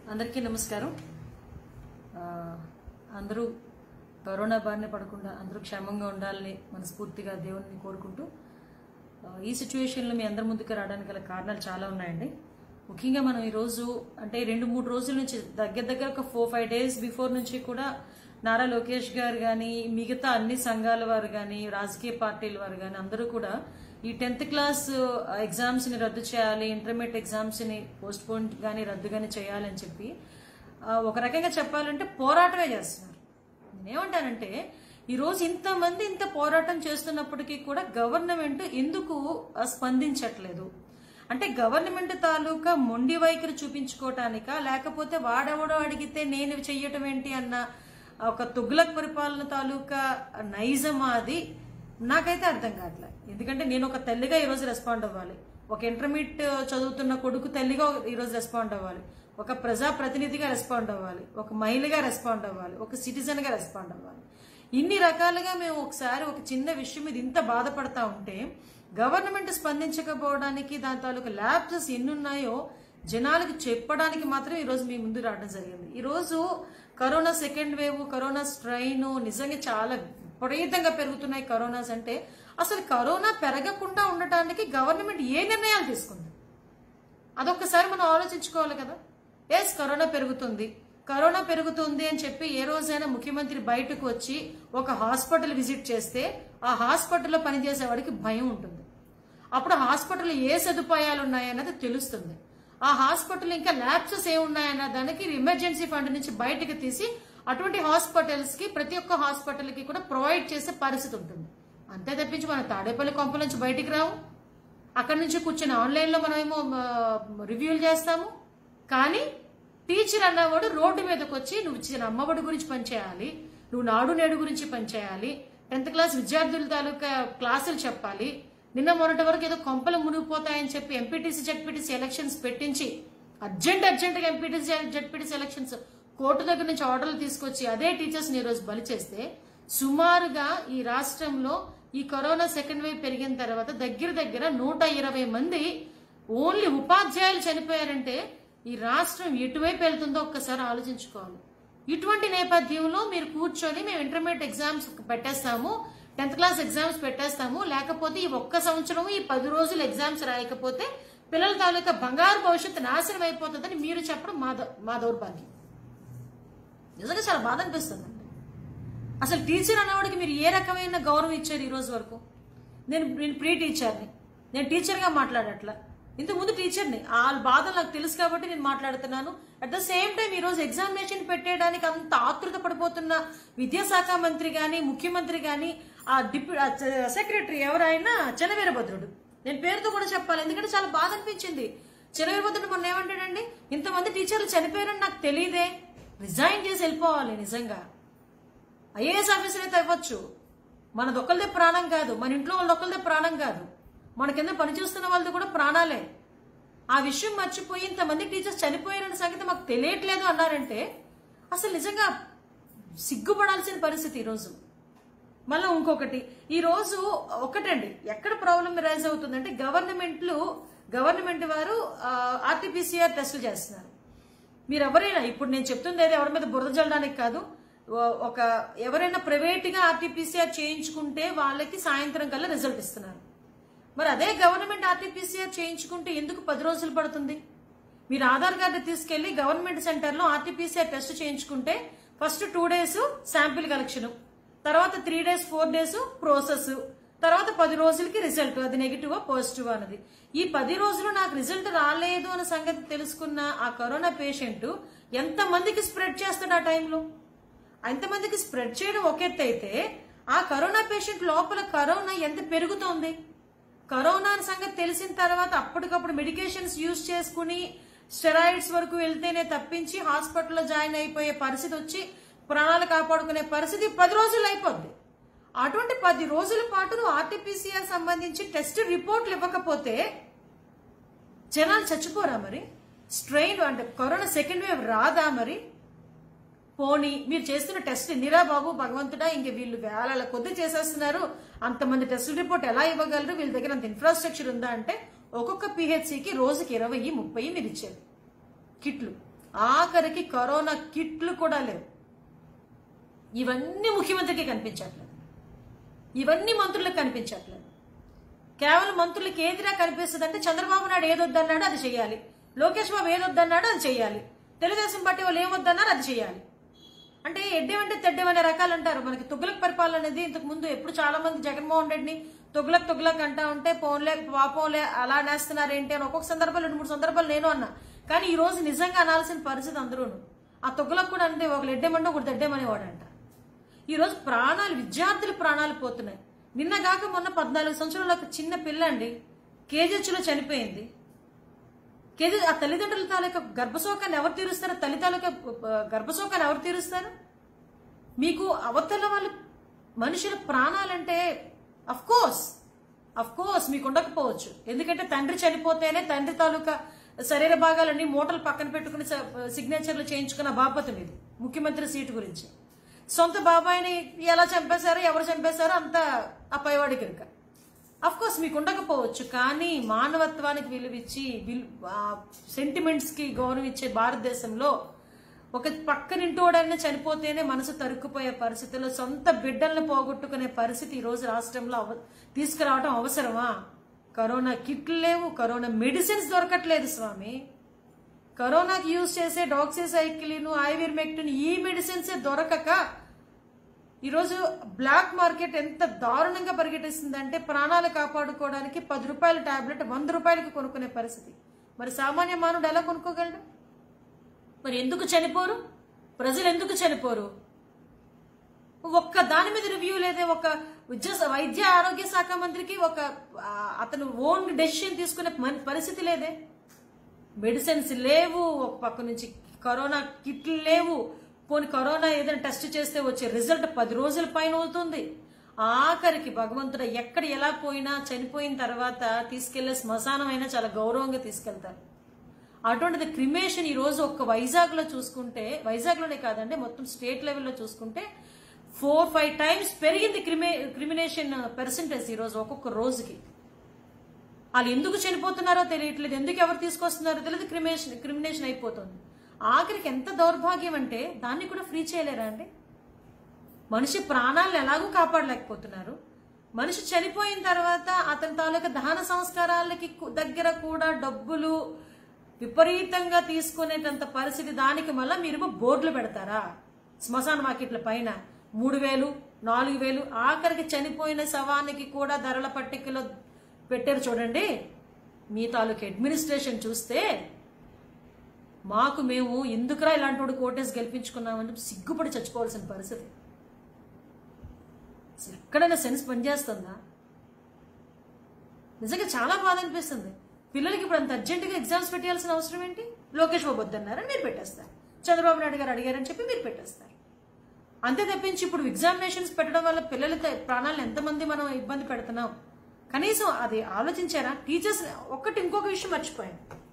అందరికీ నమస్కారం ఆ, అందరూ కరోనా బారిన పడకుండా అందరూ క్షేమంగా ఉండాలని మనస్ఫూర్తిగా దేవుని కోరుకుంటూ ఆ, ఈ సిచ్యువేషన్లో మీ అందరి ముందుకు రావడానికి గల కారణాలు చాలా ఉన్నాయండి ముఖ్యంగా మనం ఈరోజు అంటే రెండు మూడు రోజుల నుంచి దగ్గర దగ్గర ఒక ఫోర్ ఫైవ్ డేస్ బిఫోర్ నుంచి కూడా నారా లోకేష్ గారు కానీ మిగతా అన్ని సంఘాల వారు కానీ రాజకీయ పార్టీల వారు కానీ అందరూ కూడా ఈ టెన్త్ క్లాస్ ఎగ్జామ్స్ ని రద్దు చేయాలి ఇంటర్మీడియట్ ఎగ్జామ్స్ ని పోస్ట్ పోన్ కానీ రద్దు కానీ చేయాలని చెప్పి ఆ, ఒక రకంగా చెప్పాలంటే పోరాటమే చేస్తున్నారు నేనేమంటానంటే ఈ రోజు ఇంతమంది ఇంత పోరాటం చేస్తున్నప్పటికీ కూడా గవర్నమెంట్ ఎందుకు ఆ, స్పందించట్లేదు అంటే గవర్నమెంట్ తాలూకా మొండి వైఖరి చూపించుకోవటానికా లేకపోతే వాడెవడో అడిగితే నేను చెయ్యటం ఏంటి అన్న ఒక తుగ్లక్ పరిపాలన తాలూకా నైజం అది నాకైతే అర్థం కావట్లే ఎందుకంటే నేను ఒక తల్లిగా ఈరోజు రెస్పాండ్ అవ్వాలి ఒక ఇంటర్మీడియట్ చదువుతున్న కొడుకు తల్లిగా ఈరోజు రెస్పాండ్ అవ్వాలి ఒక ప్రజా ప్రతినిధిగా రెస్పాండ్ అవ్వాలి ఒక మహిళగా రెస్పాండ్ అవ్వాలి ఒక సిటిజన్ గా రెస్పాండ్ అవ్వాలి ఇన్ని రకాలుగా మేము ఒకసారి ఒక చిన్న విషయం మీద ఇంత బాధపడతా ఉంటే గవర్నమెంట్ స్పందించకపోవడానికి దాని తాలూకు ల్యాబ్సెస్ ఎన్ని ఉన్నాయో జనాలకు చెప్పడానికి మాత్రం ఈ రోజు మీ ముందు రావడం జరిగింది ఈ రోజు corona second wave corona strain నిజంగా చాలా విపరీతంగా పెరుగుతున్నాయి కరోనాస్ అంటే అసలు కరోనా పెరగకుండా ఉండటానికి గవర్నమెంట్ ఏ నిర్ణయాలు తీసుకుంది అదొక్కసారి మనం ఆలోచించుకోవాలి కదా ఎస్ కరోనా పెరుగుతుంది కరోనా పెరుగుతుంది అని చెప్పి ఏ రోజైనా ముఖ్యమంత్రి బయటకు వచ్చి ఒక హాస్పిటల్ విజిట్ చేస్తే ఆ హాస్పిటల్లో పనిచేసేవాడికి భయం ఉంటుంది అప్పుడు హాస్పిటల్ ఏ సదుపాయాలు ఉన్నాయన్నది తెలుస్తుంది ఆ హాస్పిటల్ ఇంకా ల్యాబ్సెస్ ఏ ఉన్నాయన్న దానికి ఎమర్జెన్సీ ఫండ్ నుంచి బయటకు తీసి అటువంటి హాస్పిటల్స్ కి ప్రతి ఒక్క హాస్పిటల్ కి కూడా ప్రొవైడ్ చేసే పరిస్థితి ఉంటుంది అంతే తప్పించి మనం తాడేపల్లి కొంపల నుంచి బయటికి రావు అక్కడి నుంచి కూర్చొని ఆన్లైన్లో మనమేమో రివ్యూలు చేస్తాము కానీ టీచర్ అన్నవాడు రోడ్డు మీదకి వచ్చి నువ్వు ఇచ్చిన అమ్మఒడి గురించి పనిచేయాలి నువ్వు నాడు నేడు గురించి పనిచేయాలి టెన్త్ క్లాస్ విద్యార్థుల తాలూకా క్లాసులు చెప్పాలి నిన్న మొన్నటి వరకు ఏదో కొంపలు మునిగిపోతాయని చెప్పి ఎంపీటీసీ జడ్పీటీసీ ఎలక్షన్స్ పెట్టించి అర్జెంట్ అర్జెంట్గా ఎంపీటీసీ జడ్పీటీసీ ఎలక్షన్స్ కోర్టు దగ్గర నుంచి ఆర్డర్లు తీసుకొచ్చి అదే టీచర్స్ ఈ రోజు బలి చేస్తే సుమారుగా ఈ రాష్ట్రంలో ఈ కరోనా సెకండ్ వేవ్ పెరిగిన తర్వాత దగ్గర దగ్గర నూట ఇరవై మంది ఓన్లీ ఉపాధ్యాయులు చనిపోయారంటే ఈ రాష్ట్రం ఎటువైపు వెళ్తుందో ఒక్కసారి ఆలోచించుకోవాలి ఇటువంటి నేపథ్యంలో మీరు కూర్చొని మేము ఇంటర్మీడియట్ ఎగ్జామ్స్ పెట్టేస్తాము టెన్త్ క్లాస్ ఎగ్జామ్స్ పెట్టేస్తాము లేకపోతే ఈ ఒక్క సంవత్సరం ఈ పది రోజులు ఎగ్జామ్స్ రాయకపోతే పిల్లల తాలూకా బంగారు భవిష్యత్తు నాశనం అయిపోతుందని మీరు చెప్పడం మా ద- మా దౌర్భాగ్యం నిజంగా చాలా బాధ అనిపిస్తుంది అసలు టీచర్ అనేవాడికి మీరు ఏ రకమైన గౌరవం ఇచ్చారు ఈ రోజు వరకు నేను నేను ప్రీ టీచర్ని నేను టీచర్గా మాట్లాడట్లా ఇంతకు ముందు టీచర్ని ఆ బాధలు నాకు తెలుసు కాబట్టి నేను మాట్లాడుతున్నాను అట్ ద సేమ్ టైం ఈ రోజు ఎగ్జామినేషన్ పెట్టేయడానికి అంత ఆతృత పడిపోతున్న విద్యాశాఖ మంత్రి గాని ముఖ్యమంత్రి గాని ఆ డిప్యూ సెక్రటరీ ఎవరైనా చెనవీరభద్రుడు నేను పేరుతో కూడా చెప్పాలి ఎందుకంటే చాలా బాధ అనిపించింది చెనవీరభద్రుడు మొన్న ఏమంటాడండి ఇంతమంది టీచర్లు చనిపోయారని నాకు తెలియదే రిజైన్ చేసి వెళ్ళిపోవాలి నిజంగా ఐఏఎస్ ఆఫీసర్ అయితే అవ్వచ్చు మనది ఒకరిదే ప్రాణం కాదు మన ఇంట్లో వాళ్ళది ఒకరిదే ప్రాణం కాదు మన కింద పనిచేస్తున్న వాళ్ళది కూడా ప్రాణాలే ఆ విషయం మర్చిపోయి ఇంతమంది టీచర్స్ చనిపోయారన్న సంగతి మాకు తెలియట్లేదు అన్నారంటే అసలు నిజంగా సిగ్గుపడాల్సిన పరిస్థితి ఈరోజు మళ్ళీ ఇంకొకటి ఈ రోజు ఒకటండి ఎక్కడ ప్రాబ్లం రైజ్ అవుతుందంటే గవర్నమెంట్లు గవర్నమెంట్ వారు ఆర్టీపీసీఆర్ టెస్టులు చేస్తున్నారు మీరు ఎవరైనా ఇప్పుడు నేను చెప్తుంది ఏదో ఎవరి మీద బురద జల్లడానికి కాదు ఓ- ఒక ఎవరైనా ప్రైవేట్ గా ఆర్టీపీసీఆర్ చేయించుకుంటే వాళ్ళకి సాయంత్రం కల్లా రిజల్ట్ ఇస్తున్నారు మరి అదే గవర్నమెంట్ ఆర్టీపీసీఆర్ చేయించుకుంటే ఎందుకు పది రోజులు పడుతుంది మీరు ఆధార్ కార్డు తీసుకెళ్లి గవర్నమెంట్ సెంటర్ లో ఆర్టీపీసీఆర్ టెస్ట్ చేయించుకుంటే first two days sample collection తర్వాత three days four days process తర్వాత పది రోజులకి రిజల్ట్ అది నెగిటివ్ పాజిటివ్ అన్నది ఈ పది రోజులు నాకు రిజల్ట్ రాలేదు అన్న సంగతి తెలుసుకున్న ఆ కరోనా పేషెంట్ ఎంత మందికి స్ప్రెడ్ చేస్తాడు ఆ టైంలో ఎంతమందికి స్ప్రెడ్ చేయడం ఒక ఎత్తు అయితే ఆ కరోనా పేషెంట్ లోపల కరోనా ఎంత పెరుగుతోంది కరోనా అనే సంగతి తెలిసిన తర్వాత అప్పటికప్పుడు మెడికేషన్స్ యూజ్ చేసుకుని స్టెరాయిడ్స్ వరకు వెళ్తేనే తప్పించి హాస్పిటల్లో జాయిన్ అయిపోయే పరిస్థితి వచ్చి ప్రాణాలు కాపాడుకునే పరిస్థితి పది రోజులు అయిపోద్ది అటువంటి పది రోజుల పాటు నువ్వు ఆర్టీపీసీఆర్ సంబంధించి టెస్ట్ రిపోర్ట్లు ఇవ్వకపోతే జనాలు చచ్చిపోరా మరి స్ట్రెయిన్ అంటే కరోనా సెకండ్ వేవ్ రాదా మరి పోనీ మీరు చేస్తున్న టెస్ట్ నిరా బాబు భగవంతుడా ఇంక వీళ్ళు వేల కొద్ది చేసేస్తున్నారు అంతమంది టెస్ట్ రిపోర్ట్ ఎలా ఇవ్వగలరు వీళ్ళ దగ్గర అంత ఇన్ఫ్రాస్ట్రక్చర్ ఉందా అంటే ఒక్కొక్క పిహెచ్సికి రోజుకి ఇరవై ముప్పై మీరు ఇచ్చారు కిట్లు ఆఖరికి కరోనా కిట్లు కూడా లేవు ఇవన్నీ ముఖ్యమంత్రికి కనిపించట్లేదు ఇవన్నీ మంత్రులకు కనిపించట్లేదు కేవలం మంత్రులకి ఏదిరా కనిపిస్తుంది అంటే చంద్రబాబు నాయుడు ఏదొద్దన్నాడో అది చేయాలి లోకేష్ బాబు ఏదొద్దన్నాడో అది చేయాలి తెలుగుదేశం పార్టీ వాళ్ళు ఏమొద్దన్నారో అది చేయాలి అంటే ఎడ్డేమంటే తెడ్డేమనే రకాలు అంటారు మనకి తుగ్లక్ పరిపాలన అనేది ఇంతకు ముందు ఎప్పుడు చాలా మంది జగన్మోహన్ రెడ్డిని తుగ్లక్ తుగ్లక్ అంటా ఉంటే పోన్లే పాపంలే అలా నేస్తున్నారు ఏంటి అని ఒక్కొక్క సందర్భాలు రెండు మూడు సందర్భాలు నేను అన్నా కానీ ఈ రోజు నిజంగా అనాల్సిన పరిస్థితి అందరూను ఆ తుగ్లక్ కూడా అంటే ఒకరు ఎడ్డేమంటే ఒకటి తెడ్డేమనేవాడంట ఈ రోజు ప్రాణాలు విద్యార్థుల ప్రాణాలు పోతున్నాయి నిన్న కాక మొన్న పద్నాలుగు సంవత్సరాల ఒక చిన్న పిల్ల అండి కేజీహెచ్లో చనిపోయింది కేజీ ఆ తల్లిదండ్రుల తాలూకా గర్భశోకాన్ని ఎవరు తీరుస్తారు తల్లి తాలూకా ఆ, గర్భశోకాన్ని ఎవరు తీరుస్తారు మీకు అవతల వాళ్ళు మనుషుల ప్రాణాలంటే అఫ్ కోర్స్ అఫ్ కోర్స్ మీకు ఉండకపోవచ్చు ఎందుకంటే తండ్రి చనిపోతేనే తండ్రి తాలూకా శరీర భాగాలన్నీ మూటలు పక్కన పెట్టుకుని స- సిగ్నేచర్లు చేయించుకున్న బాపత మీది ముఖ్యమంత్రి సీటు గురించి సొంత బాబాయిని ఎలా చంపేశారో ఎవరు చంపేశారో అంత ఆ పైవాడికి ఇరుక అఫ్ కోర్స్ మీకు ఉండకపోవచ్చు కానీ మానవత్వానికి విలువిచ్చి సెంటిమెంట్స్ కి గౌరవం ఇచ్చే భారతదేశంలో ఒక పక్కనింటోడైనా చనిపోతేనే మనసు తరుక్కుపోయే పరిస్థితుల్లో సొంత బిడ్డలను పోగొట్టుకునే పరిస్థితి ఈ రోజు రాష్ట్రంలో అవ- తీసుకురావడం అవసరమా కరోనా కిట్లు లేవు కరోనా మెడిసిన్స్ దొరకట్లేదు స్వామి కరోనాకి యూజ్ చేసే డాక్సిసైక్లిన్ ఐవిర్మెక్టిన్ ఈ మెడిసిన్స్ దొరకక ఈరోజు బ్లాక్ మార్కెట్ ఎంత దారుణంగా పరిగెట్టిస్తుందంటే ప్రాణాలు కాపాడుకోవడానికి పది రూపాయల టాబ్లెట్ వంద రూపాయలకి కొనుక్కునే పరిస్థితి మరి సామాన్య మానవుడు ఎలా కొనుక్కోగలడు మరి ఎందుకు చనిపోరు ప్రజలు ఎందుకు చనిపోరు ఒక్క దాని మీద రివ్యూ లేదే ఒక విద్య వైద్య ఆరోగ్య శాఖ మంత్రికి ఒక ఆ, అతను ఓన్ డెసిషన్ తీసుకునే మన- పరిస్థితి లేదే మెడిసిన్స్ లేవు ఒక పక్క నుంచి కరోనా కిట్లు లేవు పోనీ కరోనా ఏదైనా టెస్ట్ చేస్తే వచ్చే రిజల్ట్ పది రోజుల పైన అవుతుంది ఆఖరికి భగవంతుడు ఎక్కడ ఎలా పోయినా చనిపోయిన తర్వాత తీసుకెళ్లే శ్మశానం అయినా చాలా గౌరవంగా తీసుకెళ్తారు అటువంటిది క్రిమేషన్ ఈ రోజు ఒక్క వైజాగ్ లో చూసుకుంటే వైజాగ్ లోనే కాదండి మొత్తం స్టేట్ లెవెల్లో చూసుకుంటే ఫోర్ ఫైవ్ టైమ్స్ పెరిగింది క్రిమే క్రిమినేషన్ పర్సంటేజ్ ఈ రోజు ఒక్కొక్క రోజుకి వాళ్ళు ఎందుకు చనిపోతున్నారో తెలియట్లేదు ఎందుకు ఎవరు తీసుకొస్తున్నారో తెలియదు క్రిమినేషన్ క్రిమినేషన్ అయిపోతుంది ఆఖరికి ఎంత దౌర్భాగ్యం అంటే దాన్ని కూడా ఫ్రీ చేయలేరా అండి మనిషి ప్రాణాలను ఎలాగూ కాపాడలేకపోతున్నారు మనిషి చనిపోయిన తర్వాత అతని తాలూకా దహన సంస్కారాలకి కు- దగ్గర కూడా డబ్బులు విపరీతంగా తీసుకునేటంత పరిస్థితి దానికి మళ్ళీ మీరు బోర్డులు పెడతారా శ్మశాన మార్కెట్ల పైన మూడు వేలు నాలుగు వేలు ఆఖరికి చనిపోయిన శవానికి కూడా ధరల పట్టికలో పెట్టారు చూడండి మీ తాలూకా అడ్మినిస్ట్రేషన్ చూస్తే మాకు మేము ఎందుకురా ఇలాంటి వాడు కోటేసి గెలిపించుకున్నామని చెప్పి సిగ్గుపడి చచ్చిపోవాల్సిన పరిస్థితి అసలు ఎక్కడైనా సెన్స్ పనిచేస్తుందా నిజంగా చాలా బాధ అనిపిస్తుంది పిల్లలకి ఇప్పుడు అంత అర్జెంటుగా ఎగ్జామ్స్ పెట్టాల్సిన అవసరం ఏంటి లోకేష్ బాబు వద్దన్నారని మీరు పెట్టేస్తారు చంద్రబాబు నాయుడు గారు అడిగారని చెప్పి మీరు పెట్టేస్తారు అంతే తప్పించి ఇప్పుడు ఎగ్జామినేషన్స్ పెట్టడం వల్ల పిల్లల త- ప్రాణాలను ఎంతమంది మనం ఇబ్బంది పెడుతున్నాం కనీసం అది ఆలోచించారా టీచర్స్ ఒక్కటి ఇంకొక విషయం మర్చిపోయాను